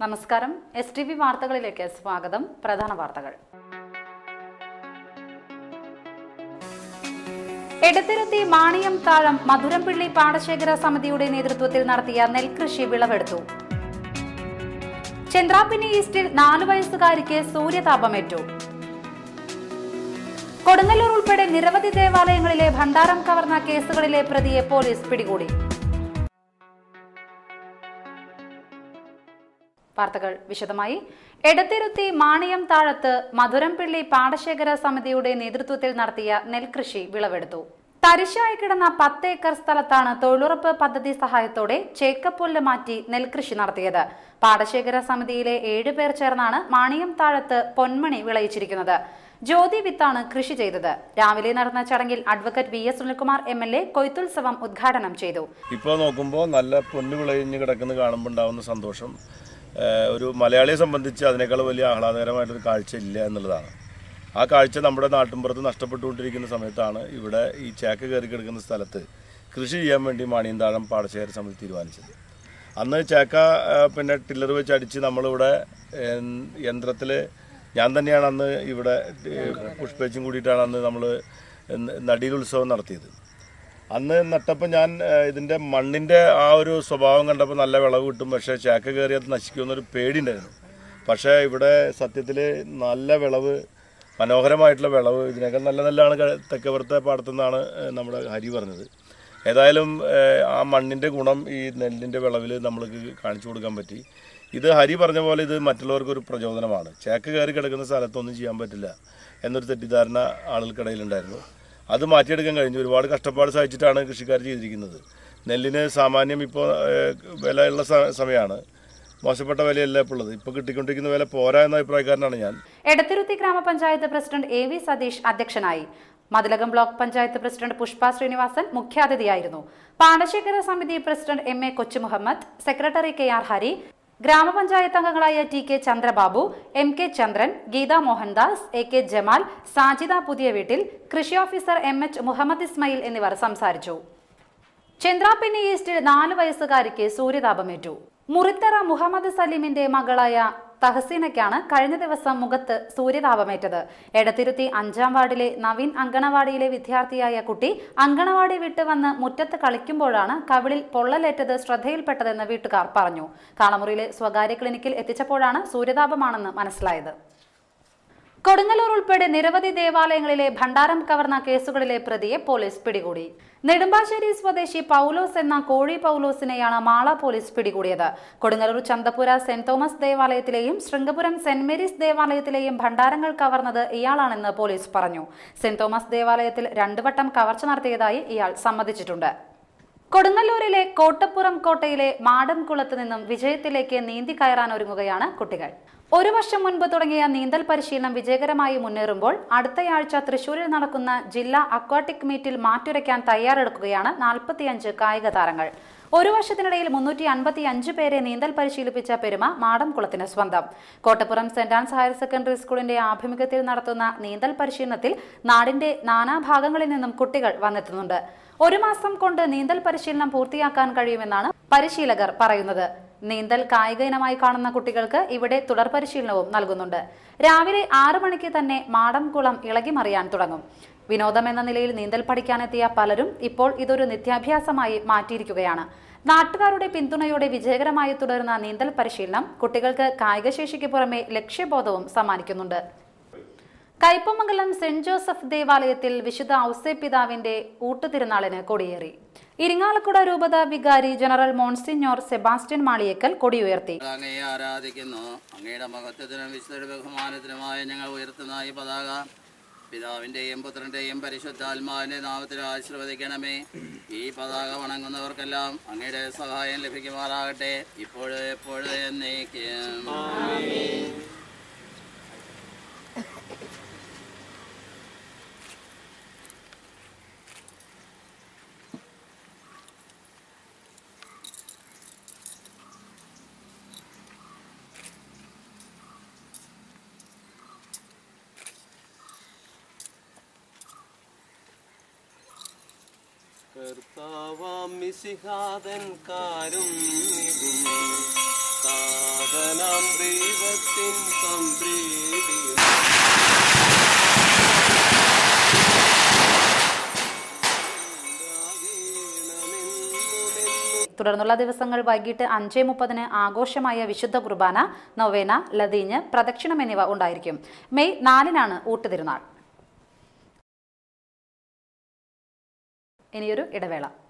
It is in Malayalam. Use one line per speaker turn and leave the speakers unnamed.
നമസ്കാരം എസ് ടി വി വാർത്തകളിലേക്ക് സ്വാഗതം പ്രധാന വാർത്തകൾ എടത്തിരുത്തി മാണിയം താഴം മധുരംപിള്ളി പാടശേഖര സമിതിയുടെ നേതൃത്വത്തിൽ നടത്തിയ നെൽകൃഷി വിളവെടുത്തു ചന്ദ്രാപ്പിനി ഈസ്റ്റിൽ നാലു വയസ്സുകാരിക്ക് സൂര്യതാപമേറ്റു കൊടുങ്ങല്ലൂർ ഉൾപ്പെടെ നിരവധി ദേവാലയങ്ങളിലെ ഭണ്ഡാരം കവർന്ന കേസുകളിലെ പ്രതിയെ പോലീസ് പിടികൂടി വാർത്തകൾ വിശദമായി എടത്തിരുത്തി മാണിയം താഴത്ത് മധുരംപിള്ളി പാടശേഖര സമിതിയുടെ നേതൃത്വത്തിൽ നടത്തിയ നെൽകൃഷി വിളവെടുത്തു തരിശായി കിടന്ന പത്ത് ഏക്കർ സ്ഥലത്താണ് തൊഴിലുറപ്പ് പദ്ധതി സഹായത്തോടെ ചേക്കപ്പുല്ല് മാറ്റി നെൽകൃഷി നടത്തിയത് പാടശേഖര സമിതിയിലെ ഏഴുപേർ ചേർന്നാണ് മാണിയം താഴത്ത് പൊന്മണി വിളയിച്ചിരിക്കുന്നത് ജ്യോതി വിത്താണ് കൃഷി ചെയ്തത് രാവിലെ നടന്ന ചടങ്ങിൽ advocate V S Sunilkumar M L A കൊയ്ത്തുത്സവം ഉദ്ഘാടനം ചെയ്തു
ഇപ്പോൾ നോക്കുമ്പോൾ നല്ല പൊന്നു വിളയിഞ്ഞ് കിടക്കുന്നത് കാണുമ്പോൾ ഉണ്ടാകുന്ന സന്തോഷം ഏഹ് ഒരു മലയാളിയെ സംബന്ധിച്ച് അതിനേക്കാൾ വലിയ ആഹ്ലാദകരമായിട്ടൊരു കാഴ്ച ഇല്ല എന്നുള്ളതാണ് ആ കാഴ്ച നമ്മുടെ നാട്ടിൻപുറത്ത് നഷ്ടപ്പെട്ടുകൊണ്ടിരിക്കുന്ന സമയത്താണ് ഇവിടെ ഈ ചേക്ക് കയറി കിടക്കുന്ന സ്ഥലത്ത് കൃഷി ചെയ്യാൻ വേണ്ടി മാണിയന്താഴം പാടശേഖര സമിതി തീരുമാനിച്ചത് അന്ന് ചേക്ക ഏഹ് പിന്നെ ടില്ലർ വെച്ച് അടിച്ച് നമ്മളിവിടെ യന്ത്രത്തിൽ ഞാൻ തന്നെയാണ് അന്ന് ഇവിടെ ഏഹ് പുഷ്പേച്ചും കൂടിയിട്ടാണ് അന്ന് നമ്മൾ നടിയിൽ ഉത്സവം നടത്തിയത് അന്ന് നട്ടപ്പോൾ ഞാൻ ഏഹ്, ഇതിന്റെ മണ്ണിന്റെ ആ ഒരു സ്വഭാവം കണ്ടപ്പോൾ നല്ല വിളവ് കിട്ടും പക്ഷേ ചാക്ക കയറി അത് നശിക്കുമെന്നൊരു പേടിയുണ്ടായിരുന്നു പക്ഷേ ഇവിടെ സത്യത്തിൽ നല്ല വിളവ് മനോഹരമായിട്ടുള്ള വിളവ് ഇതിനേക്കാൾ നല്ല നല്ലതാണ് ക- തെക്കപ്പുറത്തെ പാടത്തുനിന്നാണ് ഏഹ്, നമ്മുടെ ഹരി പറഞ്ഞത് ഏതായാലും ഏഹ്, ആ മണ്ണിന്റെ ഗുണം ഈ നെല്ലിന്റെ വിളവിൽ നമ്മൾക്ക് കാണിച്ചു കൊടുക്കാൻ പറ്റി ഇത് ഹരി പറഞ്ഞ പോലെ ഇത് മറ്റുള്ളവർക്ക് ഒരു പ്രചോദനമാണ് ചേക്ക് കയറി കിടക്കുന്ന സ്ഥലത്തൊന്നും ചെയ്യാൻ പറ്റില്ല എന്നൊരു തെറ്റിദ്ധാരണ ആളുകൾക്കിടയിലുണ്ടായിരുന്നു അത് മാറ്റിയെടുക്കാൻ കഴിഞ്ഞു ഒരുപാട് കഷ്ടപ്പാട് സഹിച്ചിട്ടാണ് കൃഷിക്കാർ ചെയ്തിരിക്കുന്നത് നെല്ലിന് സാമാന്യം ഇപ്പോൾ വിലയുള്ള സ- സമയമാണ് മോശപ്പെട്ട വിലയല്ല ഇപ്പോൾ ഉള്ളത് ഇപ്പോൾ കിട്ടിക്കൊണ്ടിരിക്കുന്ന വില പോരാ എന്ന അഭിപ്രായക്കാരനാണ് ഞാൻ
എടത്തിരുത്തി ഗ്രാമപഞ്ചായത്ത് പ്രസിഡന്റ് എ വി സതീഷ് അധ്യക്ഷനായി മതിലകം ബ്ലോക്ക് പഞ്ചായത്ത് പ്രസിഡന്റ് പുഷ്പ ശ്രീനിവാസൻ മുഖ്യാതിഥിയായിരുന്നു പാടശേഖര സമിതി president M A Kochumuhammad secretary K R Hari ഗ്രാമപഞ്ചായത്ത് അംഗങ്ങളായ T K Chandrababu M K Chandran Geetha Mohandas A K Jamal Sajida പുതിയ വീട്ടിൽ കൃഷി officer M H Muhammad Ismail എന്നിവർ സംസാരിച്ചു ചന്ദ്രാപിന്നി ഈസ്റ്റിൽ നാല് വയസ്സുകാരിക്ക് സൂര്യതാപമേറ്റു മുറിത്തറ മുഹമ്മദ് സലീമിന്റെ മകളായ തഹസീനയ്ക്കാണ് കഴിഞ്ഞ ദിവസം മുഖത്ത് സൂര്യതാപമേറ്റത് എടത്തിരുത്തി അഞ്ചാം വാർഡിലെ നവീൻ അങ്കണവാടിയിലെ വിദ്യാർത്ഥിയായ കുട്ടി അങ്കണവാടി വിട്ട് വന്ന് മുറ്റത്ത് കളിക്കുമ്പോഴാണ് കവിളിൽ പൊള്ളലേറ്റത് ശ്രദ്ധയിൽപ്പെട്ടതെന്ന് വീട്ടുകാർ പറഞ്ഞു കാളമുറിയിലെ സ്വകാര്യ ക്ലിനിക്കിൽ എത്തിച്ചപ്പോഴാണ് സൂര്യതാപമാണെന്ന് മനസ്സിലായത് കൊടുങ്ങല്ലൂർ ഉൾപ്പെടെ നിരവധി ദേവാലയങ്ങളിലെ ഭണ്ഡാരം കവർന്ന കേസുകളിലെ പ്രതിയെ പോലീസ് പിടികൂടി നെടുമ്പാശ്ശേരി സ്വദേശി പൗലോസ് എന്ന കോഴി പൗലോസിനെയാണ് മാള പോലീസ് പിടികൂടിയത് കൊടുങ്ങല്ലൂർ ചന്തപുര സെന്റ് തോമസ് ദേവാലയത്തിലെയും ശൃംഗപുരം സെന്റ് മേരീസ് ദേവാലയത്തിലെയും ഭണ്ഡാരങ്ങൾ കവർന്നത് ഇയാളാണെന്ന് പോലീസ് പറഞ്ഞു സെന്റ് തോമസ് ദേവാലയത്തിൽ രണ്ടു വട്ടം കവർച്ച നടത്തിയതായി ഇയാൾ സമ്മതിച്ചിട്ടുണ്ട് കൊടുങ്ങല്ലൂരിലെ കോട്ടപ്പുറം കോട്ടയിലെ മാടംകുളത്ത് നിന്നും വിജയത്തിലേക്ക് നീന്തി കയറാൻ ഒരുങ്ങുകയാണ് കുട്ടികൾ ഒരു വർഷം മുൻപ് തുടങ്ങിയ നീന്തൽ പരിശീലനം വിജയകരമായി മുന്നേറുമ്പോൾ അടുത്തയാഴ്ച തൃശൂരിൽ നടക്കുന്ന ജില്ലാ അക്വാട്ടിക് മീറ്റിൽ മാറ്റുരയ്ക്കാൻ തയ്യാറെടുക്കുകയാണ് നാൽപ്പത്തിയഞ്ച് കായിക താരങ്ങൾ ഒരു വർഷത്തിനിടയിൽ മുന്നൂറ്റി അൻപത്തി അഞ്ച് പേരെ നീന്തൽ പരിശീലിപ്പിച്ച പെരുമ മാടംകുളത്തിന് സ്വന്തം Kottappuram saint Ann's higher secondary സ്കൂളിന്റെ ആഭിമുഖ്യത്തിൽ നടത്തുന്ന നീന്തൽ പരിശീലനത്തിൽ നാടിന്റെ നാനാഭാഗങ്ങളിൽ നിന്നും കുട്ടികൾ വന്നെത്തുന്നുണ്ട് ഒരു മാസം കൊണ്ട് നീന്തൽ പരിശീലനം പൂർത്തിയാക്കാൻ കഴിയുമെന്നാണ് പരിശീലകർ പറയുന്നത് നീന്തൽ കായിക ഇനമായി കാണുന്ന കുട്ടികൾക്ക് ഇവിടെ തുടർ പരിശീലനവും നൽകുന്നുണ്ട് രാവിലെ ആറു മണിക്ക് തന്നെ മാടംകുളം ഇളകിമറിയാൻ തുടങ്ങും വിനോദം എന്ന നിലയിൽ നീന്തൽ പഠിക്കാനെത്തിയ പലരും ഇപ്പോൾ ഇതൊരു നിത്യാഭ്യാസമായി മാറ്റിയിരിക്കുകയാണ് നാട്ടുകാരുടെ പിന്തുണയോടെ വിജയകരമായി തുടരുന്ന നീന്തൽ പരിശീലനം കുട്ടികൾക്ക് കായികശേഷിക്ക് പുറമെ ലക്ഷ്യബോധവും സമ്മാനിക്കുന്നുണ്ട് കയ്പമംഗലം സെന്റ് ജോസഫ് ദേവാലയത്തിൽ വിശുദ്ധ ഔസേ പിതാവിന്റെ ഊട്ടുതിരുനാളിന് കൊടിയേറി ഇരിങ്ങാലക്കുട രൂപത വികാരി ജനറൽ മോൺസിഞ്ഞോർ സെബാസ്റ്റ്യൻ മാളിയേക്കൽ കൊടിയുയർത്തി
അങ്ങയെ ആരാധിക്കുന്നു അങ്ങയുടെ മഹത്വത്തിനും വിശുദ്ധ ബഹുമാനത്തിനുമായി ഞങ്ങൾ ഉയർത്തുന്ന ഈ പതാക പിതാവിൻ്റെയും പുത്രൻ്റെയും പരിശുദ്ധാത്മാവിൻ്റെ നാമത്തിൽ ആശീർവദിക്കണമേ ഈ പതാക വണങ്ങുന്നവർക്കെല്ലാം അങ്ങയുടെ സഹായം ലഭിക്കുമാറാകട്ടെ ഇപ്പോഴും എപ്പോഴും എന്നേക്കും
കർത്താവാം മിശിഹാതൻ കാരും താതനാം ദൈവത്തിൻ സംപ്രീതി
തുടർന്നുള്ള ദിവസങ്ങൾ വൈകിട്ട് അഞ്ച് മുപ്പതിന് ആഘോഷമായ വിശുദ്ധ കുർബാന നൊവേന ലതീഞ്ഞ് പ്രദക്ഷിണം എന്നിവ ഉണ്ടായിരിക്കും മെയ് നാലിനാണ് ഊട്ടുതിരുനാൾ ഇനിയൊരു ഇടവേള